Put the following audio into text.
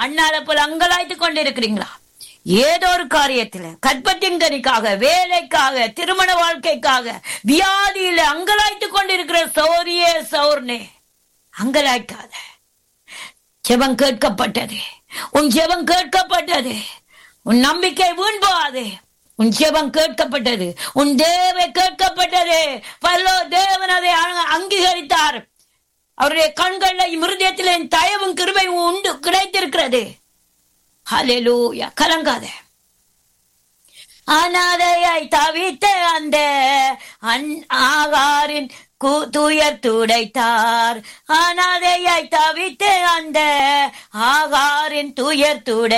அண்ணால போல அங்கலாய்த்து கொண்டிருக்கிறீங்களா ஏதோ ஒரு காரியத்துல கற்பத்தின் கனிக்காக வேலைக்காக திருமண வாழ்க்கைக்காக வியாதியில அங்கலாய்த்து கொண்டிருக்கிற சௌரியே சௌர்னே அங்கலாய்க்காத ஜெபம் கேட்கப்பட்டது உன் ஜெபம் கேட்கப்பட்டது உன் நம்பிக்கை வீண் போகாது உன் ஜெபம் கேட்கப்பட்டது உன் தேவை கேட்கப்பட்டது பல்லோ தேவன் அதை அங்க- அங்கீகரித்தார் அவருடைய கண்கள்ல இருதயத்தில் என் தயவும் கிருபையும் உண்டு கிடைத்திருக்கிறது ஹalleluya கலங்காத அனாதையாய் தவித்த அந்த அன்- ஆகாரின் கு- துயர் துடைத்தார் அனாதையாய் தவித்த அந்த ஆகாரின் துயர் துடை